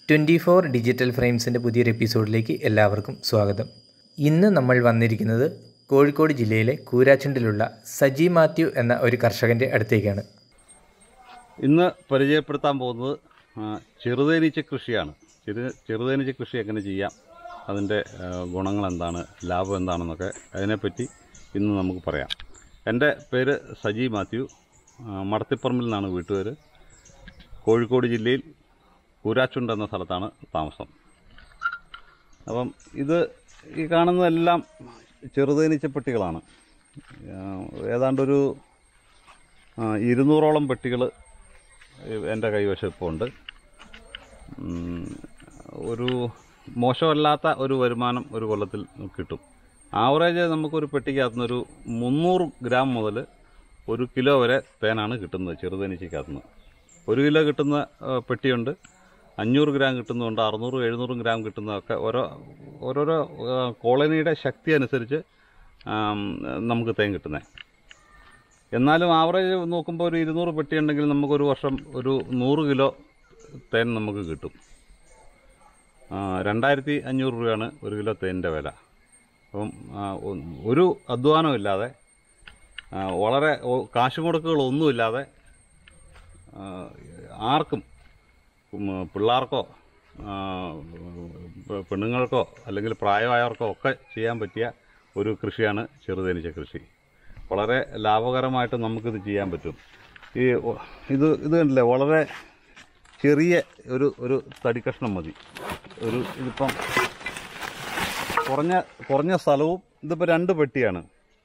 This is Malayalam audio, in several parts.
ട്വൻറ്റി ഫോർ ഡിജിറ്റൽ ഫ്രെയിംസിൻ്റെ പുതിയൊരു എപ്പിസോഡിലേക്ക് എല്ലാവർക്കും സ്വാഗതം ഇന്ന് നമ്മൾ വന്നിരിക്കുന്നത് കോഴിക്കോട് ജില്ലയിലെ കൂരാച്ചുണ്ടിലുള്ള സജി മാത്യു എന്ന ഒരു കർഷകൻ്റെ അടുത്തേക്കാണ് ഇന്ന് പരിചയപ്പെടുത്താൻ പോകുന്നത് ആ, ചെറുതേനീച്ച കൃഷിയാണ് ചെറു ചെറുതേനീച്ച കൃഷി എങ്ങനെ ചെയ്യാം അതിൻ്റെ ആ, ഗുണങ്ങൾ എന്താണ് ലാഭം എന്താണെന്നൊക്കെ അതിനെപ്പറ്റി ഇന്ന് നമുക്ക് പറയാം എൻ്റെ പേര് സജി മാത്യു ആ, മടത്തിപ്പറമ്പിൽ നിന്നാണ് വീട്ടുപേര് കോഴിക്കോട് ജില്ലയിൽ കൂരാച്ചുണ്ട് എന്ന സ്ഥലത്താണ് താമസം അപ്പം ഇത് ഈ കാണുന്നതെല്ലാം ചെറുതേനീച്ച പെട്ടികളാണ് ആ, ഏതാണ്ടൊരു ആ, ഇരുന്നൂറോളം പെട്ടികൾ എൻ്റെ കൈവശം ഇപ്പോൾ ഉണ്ട് ഉം, ഒരു മോശമല്ലാത്ത ഒരു വരുമാനം ഒരു കൊല്ലത്തിൽ കിട്ടും ആവറേജ് നമുക്കൊരു പെട്ടിക്കകത്ത് നിന്ന് ഒരു മുന്നൂറ് ഗ്രാം മുതൽ ഒരു കിലോ വരെ തേനാണ് കിട്ടുന്നത് ചെറുതേനീച്ചക്കകത്ത് നിന്ന് ഒരു കിലോ കിട്ടുന്ന ആ, പെട്ടിയുണ്ട് അഞ്ഞൂറ് ഗ്രാം കിട്ടുന്നുണ്ട് അറുന്നൂറ് എഴുന്നൂറ് ഗ്രാം കിട്ടുന്നതൊക്കെ ഓരോ ഓരോരോ ആ, കോളനിയുടെ ശക്തി അനുസരിച്ച് ആം, നമുക്ക് തേൻ കിട്ടുന്നത് എന്നാലും ആവറേജ് നോക്കുമ്പോൾ ഒരു ഇരുന്നൂറ് പെട്ടി ഉണ്ടെങ്കിൽ നമുക്കൊരു വർഷം ഒരു നൂറ് കിലോ തേൻ നമുക്ക് കിട്ടും ആ, രണ്ടായിരത്തി അഞ്ഞൂറ് രൂപയാണ് ഒരു കിലോ തേനിൻ്റെ വില അപ്പം ആ, ഒ- ഒരു അധ്വാനവും ഇല്ലാതെ ആ, വളരെ ഒ- കാശ് മുടക്കുകളൊന്നുമില്ലാതെ ആ, ആർക്കും ഉം, പിള്ളേർക്കോ ആ, പെ- പെണ്ണുങ്ങൾക്കോ അല്ലെങ്കിൽ പ്രായമായവർക്കോ ഒക്കെ ചെയ്യാൻ പറ്റിയ ഒരു കൃഷിയാണ് ചെറുതേനീച്ച കൃഷി വളരെ ലാഭകരമായിട്ട് നമുക്കിത് ചെയ്യാൻ പറ്റും ഈ ഒ- ഇത് ഇത് കണ്ടില്ലേ വളരെ ചെറിയ ഒരു ഒരു തടി കഷ്ണം മതി ഒരു ഇതിപ്പം കുറഞ്ഞ കുറഞ്ഞ സ്ഥലവും ഇതിപ്പോൾ രണ്ട് പെട്ടിയാണ്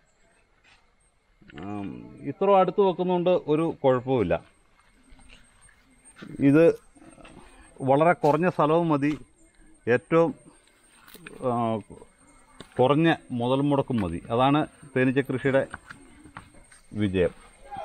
ആം, ഇത്ര അടുത്ത് വെക്കുന്നതുകൊണ്ട് ഒരു കുഴപ്പവുമില്ല ഇത് വളരെ കുറഞ്ഞ സ്ഥലവും മതി ഏറ്റവും ആ, കുറഞ്ഞ മുതൽ മുടക്കും മതി അതാണ് തേനീച്ച കൃഷിയുടെ വിജയം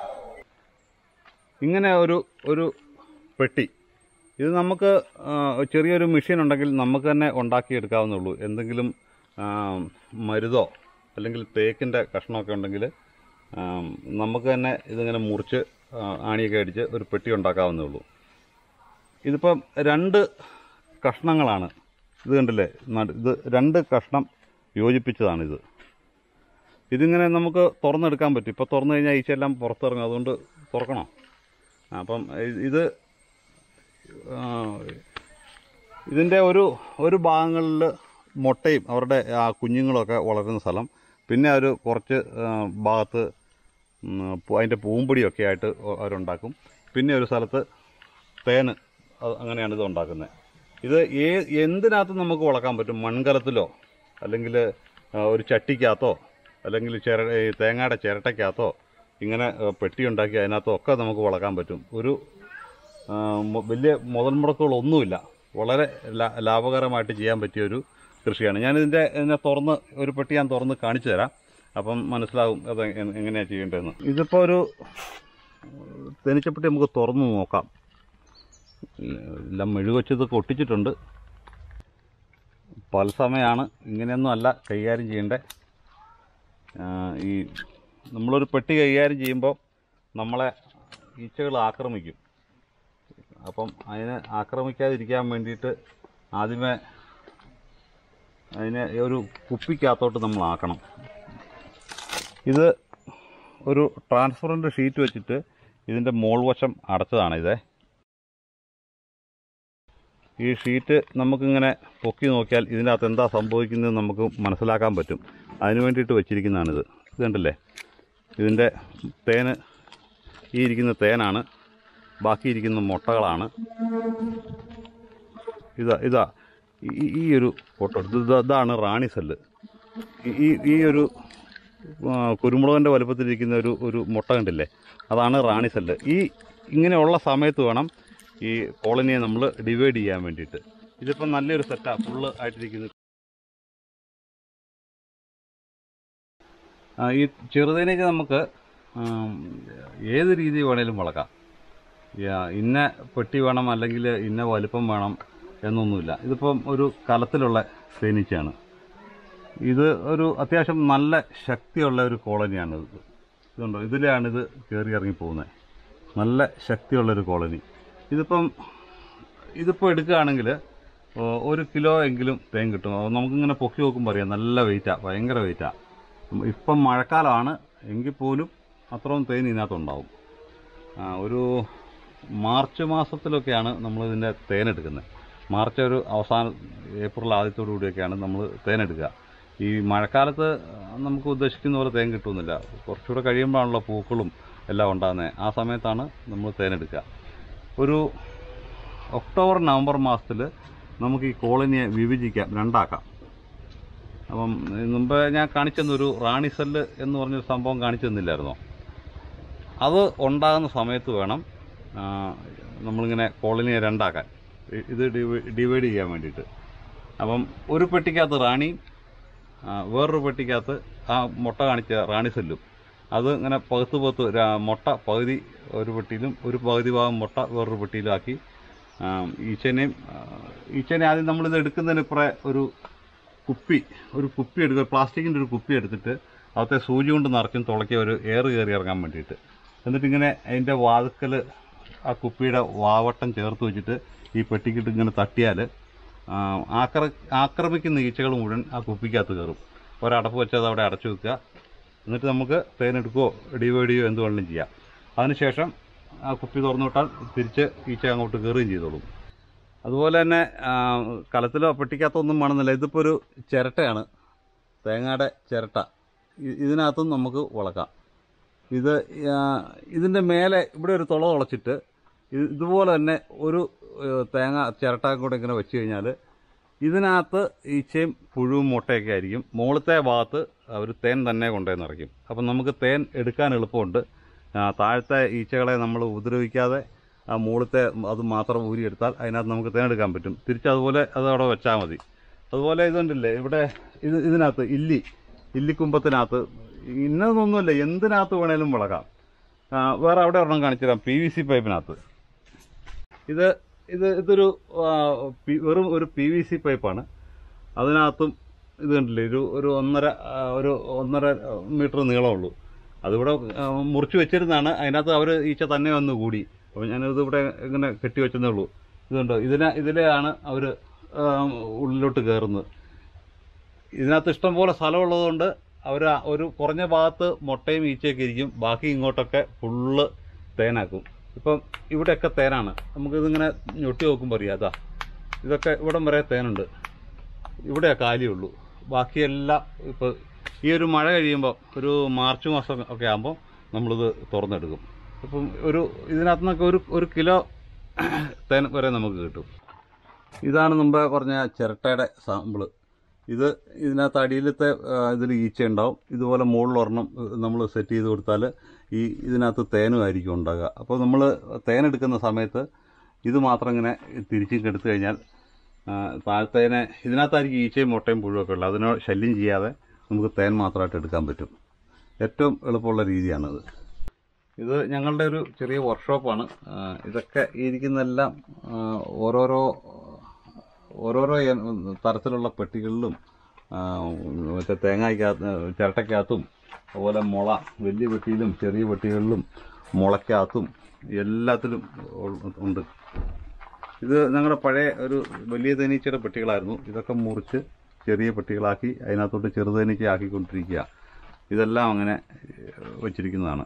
ഇങ്ങനെ ഒരു ഒരു പെട്ടി ഇത് നമുക്ക് ആ, ചെറിയൊരു മെഷീൻ ഉണ്ടെങ്കിൽ നമുക്ക് തന്നെ ഉണ്ടാക്കിയെടുക്കാവുന്നുള്ളൂ എന്തെങ്കിലും ആ, മരുതോ അല്ലെങ്കിൽ തേക്കിൻ്റെ കഷ്ണമൊക്കെ ഉണ്ടെങ്കിൽ ആ, നമുക്ക് തന്നെ ഇതിങ്ങനെ മുറിച്ച് ആ, ആണിയൊക്കെ അടിച്ച് ഒരു പെട്ടി ഉണ്ടാക്കാവുന്നേ ഉള്ളൂ ഇതിപ്പം രണ്ട് കഷ്ണങ്ങളാണ് ഇത് കണ്ടില്ലേ നടു- ഇത് രണ്ട് കഷ്ണം യോജിപ്പിച്ചതാണിത് ഇതിങ്ങനെ നമുക്ക് തുറന്നെടുക്കാൻ പറ്റും ഇപ്പോൾ തുറന്നു കഴിഞ്ഞാൽ ഈച്ചയെല്ലാം പുറത്തിറങ്ങും അതുകൊണ്ട് തുറക്കണം ആ, അപ്പം ഇ- ഇത് ആ, ഇതിൻ്റെ ഒരു ഒരു ഭാഗങ്ങളിൽ മുട്ടയും അവരുടെ ആ കുഞ്ഞുങ്ങളൊക്കെ വളരുന്ന സ്ഥലം പിന്നെ ഒരു കുറച്ച് ആ, ഭാഗത്ത് ഉം, പൂ- അതിൻ്റെ പൂമ്പൊടിയൊക്കെ ആയിട്ട് അവരുണ്ടാക്കും പിന്നെ ഒരു സ്ഥലത്ത് തേന് അത് അങ്ങനെയാണ് ഇത് ഉണ്ടാക്കുന്നത് ഇത് ഏ എന്തിനകത്തും നമുക്ക് വളക്കാൻ പറ്റും മൺകലത്തിലോ അല്ലെങ്കിൽ ആ, ഒരു ചട്ടിക്കകത്തോ അല്ലെങ്കിൽ ചിര ഈ തേങ്ങയുടെ ചിരട്ടയ്ക്കകത്തോ ഇങ്ങനെ ആ, പെട്ടി ഉണ്ടാക്കി അതിനകത്തോ ഒക്കെ നമുക്ക് വളക്കാൻ പറ്റും ഒരു ആ, മൊ- വലിയ മുതൽ മുടക്കുകളൊന്നുമില്ല വളരെ ലാ- ലാഭകരമായിട്ട് ചെയ്യാൻ പറ്റിയ ഒരു കൃഷിയാണ് ഞാനിതിൻ്റെ ഇതിനെ തുറന്ന് ഒരു പെട്ടി ഞാൻ തുറന്ന് കാണിച്ചു തരാം അപ്പം മനസ്സിലാവും അത് എ- എങ്ങനെയാണ് ചെയ്യേണ്ടതെന്ന് ഇതിപ്പോൾ ഒരു തേനീച്ചപ്പെട്ടി നമുക്ക് തുറന്ന് നോക്കാം എല്ലാം മെഴുകുവച്ചതൊക്കെ ഒട്ടിച്ചിട്ടുണ്ട് പല സമയമാണ് ഇങ്ങനെയൊന്നും അല്ല കൈകാര്യം ചെയ്യേണ്ടത് ഈ നമ്മളൊരു പെട്ടി കൈകാര്യം ചെയ്യുമ്പോൾ നമ്മളെ ഈച്ചകൾ ആക്രമിക്കും അപ്പം അതിനെ ആക്രമിക്കാതിരിക്കാൻ വേണ്ടിയിട്ട് ആദ്യമേ അതിനെ ഒരു കുപ്പിക്കകത്തോട്ട് നമ്മൾ ആക്കണം ഇത് ഒരു ട്രാൻസ്പറൻറ്റ് ഷീറ്റ് വെച്ചിട്ട് ഇതിൻ്റെ മോൾവശം അടച്ചതാണ് ഇതേ ഈ ഷീറ്റ് നമുക്കിങ്ങനെ പൊക്കി നോക്കിയാൽ ഇതിനകത്ത് എന്താ സംഭവിക്കുന്നത് നമുക്ക് മനസ്സിലാക്കാൻ പറ്റും അതിന് വേണ്ടിയിട്ട് വെച്ചിരിക്കുന്നതാണിത് ഇത് കണ്ടില്ലേ ഇതിൻ്റെ തേന് ഈ ഇരിക്കുന്ന തേനാണ് ബാക്കി ഇരിക്കുന്ന മുട്ടകളാണ് ഇതാ ഇതാ ഈ ഈ ഒരു ഫോട്ടോ ഇത് ഇതാ- ഇതാണ് റാണി സെല്ല് ഈ- ഈ ഈ ഒരു ആ, കുരുമുളകിൻ്റെ വലുപ്പത്തിലിരിക്കുന്ന ഒരു ഒരു മുട്ട കണ്ടില്ലേ അതാണ് റാണി സെല്ല് ഈ ഇങ്ങനെയുള്ള സമയത്ത് വേണം ഈ കോളനിയെ നമ്മൾ ഡിവൈഡ് ചെയ്യാൻ വേണ്ടിയിട്ട് ഇതിപ്പം നല്ലൊരു സെറ്റാണ് ഫുള്ള് ആയിട്ടിരിക്കുന്നത് ആ, ഈ ചെറുതേനീച്ച നമുക്ക് ആം, ഏത് രീതി വേണേലും വളക്കാം യാ, ഇന്ന പെട്ടി വേണം അല്ലെങ്കിൽ ഇന്ന വലിപ്പം വേണം എന്നൊന്നുമില്ല ഇതിപ്പം ഒരു കലത്തിലുള്ള തേനീച്ചയാണ് ഇത് ഒരു അത്യാവശ്യം നല്ല ശക്തിയുള്ള ഒരു കോളനിയാണ് ഇത് ഇതുണ്ടോ ഇതിലാണ് ഇത് കയറി ഇറങ്ങി പോകുന്നത് നല്ല ശക്തിയുള്ളൊരു കോളനി ഇതിപ്പം ഇതിപ്പോൾ എടുക്കുകയാണെങ്കിൽ ഓ- ഒരു കിലോ എങ്കിലും തേൻ കിട്ടും അത് നമുക്കിങ്ങനെ പൊക്കി നോക്കുമ്പോൾ അറിയാം നല്ല വെയിറ്റാണ് ഭയങ്കര വെയിറ്റാണ് ഇപ്പം മഴക്കാലമാണ് എങ്കിൽ പോലും അത്രയും തേൻ ഇതിനകത്തുണ്ടാവും ആ, ഒരു മാർച്ച് മാസത്തിലൊക്കെയാണ് നമ്മളിതിൻ്റെ തേനെടുക്കുന്നത് മാർച്ച് ഒരു അവസാന ഏപ്രിൽ ആദ്യത്തോടു കൂടിയൊക്കെയാണ് നമ്മൾ തേനെടുക്കുക ഈ മഴക്കാലത്ത് നമുക്ക് ഉദ്ദേശിക്കുന്ന പോലെ തേൻ കിട്ടുന്നില്ല കുറച്ചുകൂടെ കഴിയുമ്പോഴാണല്ലോ പൂക്കളും എല്ലാം ഉണ്ടാകുന്നത് ആ സമയത്താണ് നമ്മൾ തേനെടുക്കുക ഒരു ഒക്ടോബർ നവംബർ മാസത്തിൽ നമുക്ക് ഈ കോളനിയെ വിഭജിക്കാം രണ്ടാക്കാം അപ്പം മുമ്പ് ഞാൻ കാണിച്ചു തന്നൊരു റാണി സെല്ല് എന്ന് പറഞ്ഞൊരു സംഭവം കാണിച്ചു തന്നില്ലായിരുന്നോ അത് ഉണ്ടാകുന്ന സമയത്ത് വേണം ആ, നമ്മളിങ്ങനെ കോളനിയെ രണ്ടാക്കാൻ ഇ- ഇത് ഡിവൈ- ഡിവൈഡ് ചെയ്യാൻ വേണ്ടിയിട്ട് അപ്പം ഒരു പെട്ടിക്കകത്ത് റാണിയും ആ, വേറൊരു പെട്ടിക്കകത്ത് ആ മുട്ട കാണിച്ച റാണി സെല്ലും അത് ഇങ്ങനെ പകുത്ത് പകുത്ത് രാ- മുട്ട പകുതി ഒരു പെട്ടിയിലും ഒരു പകുതി ഭാഗം മുട്ട വേറൊരു പെട്ടിയിലും ആക്കി ആ, ഈച്ചനെയും ആ, ഈച്ചനെ ആദ്യം നമ്മളിത് എടുക്കുന്നതിന് ഇപ്പറേ ഒരു കുപ്പി ഒരു കുപ്പി എടുക്കുക പ്ലാസ്റ്റിക്കിൻ്റെ ഒരു കുപ്പി എടുത്തിട്ട് അകത്തെ സൂചി കൊണ്ട് നിറച്ചും തുളയ്ക്കുക ഒരു എയർ കയറി ഇറങ്ങാൻ വേണ്ടിയിട്ട് എന്നിട്ട് ഇങ്ങനെ അതിൻ്റെ വാതുക്കൽ ആ കുപ്പിയുടെ വാവട്ടം ചേർത്ത് വെച്ചിട്ട് ഈ പെട്ടിക്കിട്ട് ഇങ്ങനെ തട്ടിയാൽ ആക്ര ആക്രമിക്കുന്ന ഈച്ചകൾ മുഴുവൻ ആ കുപ്പിക്കകത്ത് കയറും ഒരടപ്പ് വെച്ചത് അവിടെ അടച്ചു വെക്കുക എന്നിട്ട് നമുക്ക് തേനെടുക്കുകയോ ഡിവൈഡ് ചെയ്യുകയോ എന്ത് വേണമെങ്കിലും ചെയ്യാം അതിനുശേഷം ആ കുപ്പി തുറന്നു വിട്ടാൽ തിരിച്ച് ഈച്ച അങ്ങോട്ട് കയറുകയും ചെയ്തോളും അതുപോലെ തന്നെ ആ, കലത്തിലോ പെട്ടിക്കകത്തൊന്നും വേണമെന്നില്ല ഇതിപ്പോൾ ഒരു ചിരട്ടയാണ് തേങ്ങയുടെ ചിരട്ട ഇ- ഇതിനകത്തും നമുക്ക് വളക്കാം ഇത് ആ, ഇതിൻ്റെ മേലെ ഇവിടെ ഒരു തുള തുളച്ചിട്ട് ഇത് ഇതുപോലെ തന്നെ ഒരു ഏ, തേങ്ങ ചിരട്ട കൂടെ ഇങ്ങനെ വെച്ച് കഴിഞ്ഞാൽ ഇതിനകത്ത് ഈച്ചയും പുഴുവും മുട്ടയൊക്കെ ആയിരിക്കും മുകളത്തെ ഭാഗത്ത് അവർ തേൻ തന്നെ കൊണ്ടുപോയി നിറയ്ക്കും അപ്പം നമുക്ക് തേൻ എടുക്കാൻ എളുപ്പമുണ്ട് ആ, താഴത്തെ ഈച്ചകളെ നമ്മൾ ഉപദ്രവിക്കാതെ ആ മുകളത്തെ അത് മാത്രം ഊരിയെടുത്താൽ അതിനകത്ത് നമുക്ക് തേൻ എടുക്കാൻ പറ്റും തിരിച്ചതുപോലെ അത് അവിടെ വെച്ചാൽ മതി അതുപോലെ ഇതുണ്ടല്ലേ ഇവിടെ ഇത് ഇതിനകത്ത് ഇല്ലി ഇല്ലിക്കുമ്പത്തിനകത്ത് ഇന്നതൊന്നുമല്ല എന്തിനകത്ത് വേണേലും വളക്കാം ആ, വേറെ അവിടെ ഒരെണ്ണം കാണിച്ചു തരാം പി വി സി പൈപ്പിനകത്ത് ഇത് ഇത് ഇതൊരു ആ, പി- വെറും ഒരു പി വി സി പൈപ്പാണ് അതിനകത്തും ഇത് കണ്ടില്ലേ ഒരു ഒരു ഒന്നര ആ, ഒരു ഒന്നര മീറ്റർ നീളമുള്ളൂ അതിവിടെ ആ, മുറിച്ച് വെച്ചിരുന്നാണ് അതിനകത്ത് അവർ ഈച്ച തന്നെ വന്ന് കൂടി അപ്പോൾ ഞാനിത് ഇവിടെ ഇങ്ങനെ കെട്ടി വെച്ചതേ ഉള്ളൂ ഇതുണ്ടോ ഇതിനെ ഇതിലെയാണ് അവർ ഉള്ളിലോട്ട് കയറുന്നത് ഇതിനകത്ത് ഇഷ്ടംപോലെ സ്ഥലമുള്ളതുകൊണ്ട് അവർ ഒരു കുറഞ്ഞ ഭാഗത്ത് മുട്ടയും ഈച്ചയൊക്കെ ഇരിക്കും ബാക്കി ഇങ്ങോട്ടൊക്കെ ഫുള്ള് തേനാക്കും ഇപ്പം ഇവിടെയൊക്കെ തേനാണ് നമുക്കിതിങ്ങനെ ഞൊട്ടി നോക്കുമ്പോൾ അറിയാം അതാ ഇതൊക്കെ ഇവിടം വരെ തേനുണ്ട് ഇവിടെ കാലിയുള്ളൂ ബാക്കിയെല്ലാം ഇപ്പോൾ ഈ ഒരു മഴ കഴിയുമ്പോൾ ഒരു മാർച്ച് മാസം ഒക്കെ ആകുമ്പോൾ നമ്മളിത് തുറന്നെടുക്കും ഇപ്പം ഒരു ഇതിനകത്ത് നിന്നൊക്കെ ഒരു ഒരു കിലോ തേൻ വരെ നമുക്ക് കിട്ടും ഇതാണ് മുമ്പ് പറഞ്ഞ ചിരട്ടയുടെ സാമ്പിള് ഇത് ഇതിനകത്ത് അടിയിലത്തെ ഇതിൽ ഈച്ച ഉണ്ടാവും ഇതുപോലെ മുകളിലൊരെണ്ണം നമ്മൾ സെറ്റ് ചെയ്ത് കൊടുത്താൽ ഈ ഇതിനകത്ത് തേനും ആയിരിക്കും ഉണ്ടാകുക അപ്പോൾ നമ്മൾ തേനെടുക്കുന്ന സമയത്ത് ഇത് മാത്രം ഇങ്ങനെ തിരിച്ചും എടുത്തു കഴിഞ്ഞാൽ ആ, താഴത്തേനെ ഇതിനകത്തായിരിക്കും ഈച്ചയും മുട്ടയും പുഴുവൊക്കെ ഉള്ളത് അതിനോ ശല്യം ചെയ്യാതെ നമുക്ക് തേൻ മാത്രമായിട്ട് എടുക്കാൻ പറ്റും ഏറ്റവും എളുപ്പമുള്ള രീതിയാണിത് ഇത് ഞങ്ങളുടെ ഒരു ചെറിയ വർക്ക്ഷോപ്പാണ് ആ, ഇതൊക്കെ ഈ ഇരിക്കുന്നതെല്ലാം ആ, ഓരോരോ ഓരോരോ എ- തരത്തിലുള്ള പെട്ടികളിലും ആ, മറ്റേ തേങ്ങയ്ക്കകത്ത് ചിരട്ടയ്ക്കകത്തും അതുപോലെ മുള വലിയ പെട്ടിയിലും ചെറിയ പെട്ടികളിലും മുളയ്ക്കകത്തും എല്ലാത്തിലും ഉൾ- ഉണ്ട് ഇത് ഞങ്ങളുടെ പഴയ ഒരു വലിയ തേനീച്ചയുടെ പെട്ടികളായിരുന്നു ഇതൊക്കെ മുറിച്ച് ചെറിയ പെട്ടികളാക്കി അതിനകത്തോട്ട് ചെറുതേനീച്ച ആക്കിക്കൊണ്ടിരിക്കുക ഇതെല്ലാം അങ്ങനെ ഏഹ്, വെച്ചിരിക്കുന്നതാണ്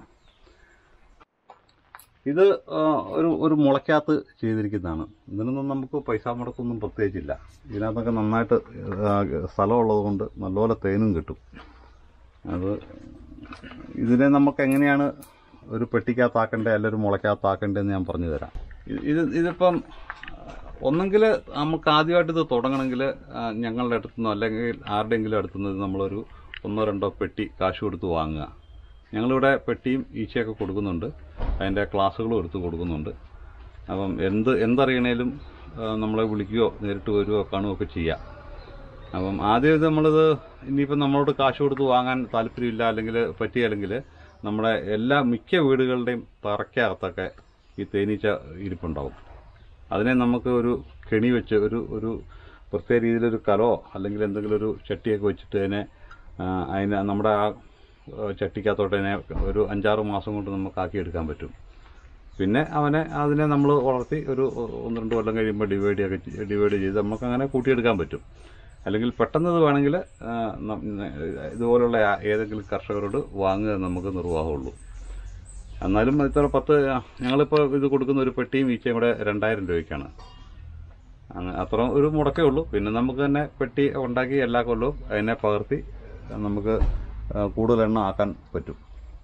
ഇത് ആ, ഒരു ഒരു മുളയ്ക്കകത്ത് ചെയ്തിരിക്കുന്നതാണ് ഇതിനൊന്നും നമുക്ക് പൈസ മുടക്കൊന്നും പ്രത്യേകിച്ചില്ല ഇതിനകത്തൊക്കെ നന്നായിട്ട് ആ, സ്ഥലമുള്ളത് കൊണ്ട് നല്ലപോലെ തേനും കിട്ടും അത് ഇതിനെ നമുക്ക് എങ്ങനെയാണ് ഒരു പെട്ടിക്കകത്താക്കേണ്ടത് അല്ലെങ്കിൽ ഒരു മുളയ്ക്കകത്താക്കേണ്ടതെന്ന് ഞാൻ പറഞ്ഞു തരാം ഇത് ഇത് ഇതിപ്പം ഒന്നെങ്കിൽ നമുക്ക് ആദ്യമായിട്ട് ഇത് തുടങ്ങണമെങ്കിൽ ആ, ഞങ്ങളുടെ അടുത്തുനിന്നോ അല്ലെങ്കിൽ ആരുടെയെങ്കിലും അടുത്തുനിന്ന് ഇത് നമ്മളൊരു ഒന്നോ രണ്ടോ പെട്ടി കാശ് കൊടുത്ത് വാങ്ങുക ഞങ്ങളിവിടെ പെട്ടിയും ഈച്ചയൊക്കെ കൊടുക്കുന്നുണ്ട് അതിൻ്റെ ക്ലാസ്സുകളും എടുത്ത് കൊടുക്കുന്നുണ്ട് അപ്പം എന്ത് എന്തറിയണേലും ആ, നമ്മളെ വിളിക്കുകയോ നേരിട്ട് വരികയോ കാണുകയോ ഒക്കെ ചെയ്യാം അപ്പം ആദ്യം ഇത് നമ്മളിത് ഇനിയിപ്പം നമ്മളോട് കാശ് കൊടുത്ത് വാങ്ങാൻ താല്പര്യമില്ല അല്ലെങ്കിൽ പറ്റിയില്ലെങ്കിൽ നമ്മുടെ എല്ലാ മിക്ക വീടുകളുടെയും തറയ്ക്കകത്തൊക്കെ ഈ തേനീച്ച ഇരിപ്പുണ്ടാവും അതിനെ നമുക്ക് ഒരു കെണി വെച്ച് ഒരു ഒരു പ്രത്യേക രീതിയിലൊരു കലോ അല്ലെങ്കിൽ എന്തെങ്കിലും ഒരു ചട്ടിയൊക്കെ വെച്ചിട്ട് അതിനെ ആ, അതിനെ നമ്മുടെ ആ ആ, ചട്ടിക്കകത്തോട്ട് അതിനെ ഒരു അഞ്ചാറ് മാസം കൊണ്ട് നമുക്ക് ആക്കിയെടുക്കാൻ പറ്റും പിന്നെ അവനെ അതിനെ നമ്മൾ വളർത്തി ഒരു ഒന്ന് രണ്ട് കൊല്ലം കഴിയുമ്പോൾ ഡിവൈഡ് ഒക്കെ ചെയ്ത് ഡിവൈഡ് ചെയ്ത് നമുക്ക് അങ്ങനെ കൂട്ടിയെടുക്കാൻ പറ്റും അല്ലെങ്കിൽ പെട്ടെന്ന് ഇത് വേണമെങ്കിൽ ആ, ന- ന- ഇതുപോലുള്ള ആ- ഏതെങ്കിലും കർഷകരോട് വാങ്ങുക നമുക്ക് നിർവാഹമുള്ളൂ എന്നാലും ഇത്ര പത്ത് ഞങ്ങളിപ്പോൾ ഇത് കൊടുക്കുന്ന ഒരു പെട്ടിയും ഈച്ചയും കൂടെ രണ്ടായിരം രൂപയ്ക്കാണ് അങ്ങ് അത്ര ഒരു മുടക്കേ ഉള്ളൂ പിന്നെ നമുക്ക് തന്നെ പെട്ടി ഉണ്ടാക്കി എല്ലാ കൊല്ലവും അതിനെ പകർത്തി നമുക്ക് ആ, കൂടുതൽ എണ്ണം ആക്കാൻ പറ്റും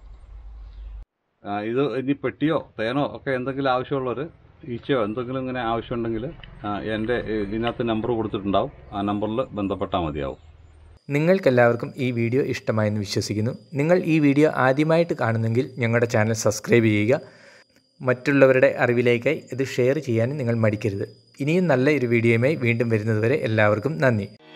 ആ, ഇത് ഇനി പെട്ടിയോ തേനോ ഒക്കെ എന്തെങ്കിലും ആവശ്യമുള്ളവർ ഈച്ചയോ എന്തെങ്കിലും ഇങ്ങനെ ആവശ്യമുണ്ടെങ്കിൽ ആ, എൻ്റെ ഇതിനകത്ത് നമ്പർ കൊടുത്തിട്ടുണ്ടാവും ആ നമ്പറിൽ ബന്ധപ്പെട്ടാൽ മതിയാവും നിങ്ങൾക്കെല്ലാവർക്കും ഈ വീഡിയോ ഇഷ്ടമായെന്ന് വിശ്വസിക്കുന്നു നിങ്ങൾ ഈ വീഡിയോ ആദ്യമായിട്ട് കാണുന്നെങ്കിൽ ഞങ്ങളുടെ ചാനൽ സബ്സ്ക്രൈബ് ചെയ്യുക മറ്റുള്ളവരുടെ അറിവിലേക്കായി ഇത് ഷെയർ ചെയ്യാനും നിങ്ങൾ മടിക്കരുത് ഇനിയും നല്ല ഒരു വീഡിയോയുമായി വീണ്ടും വരുന്നതുവരെ എല്ലാവർക്കും നന്ദി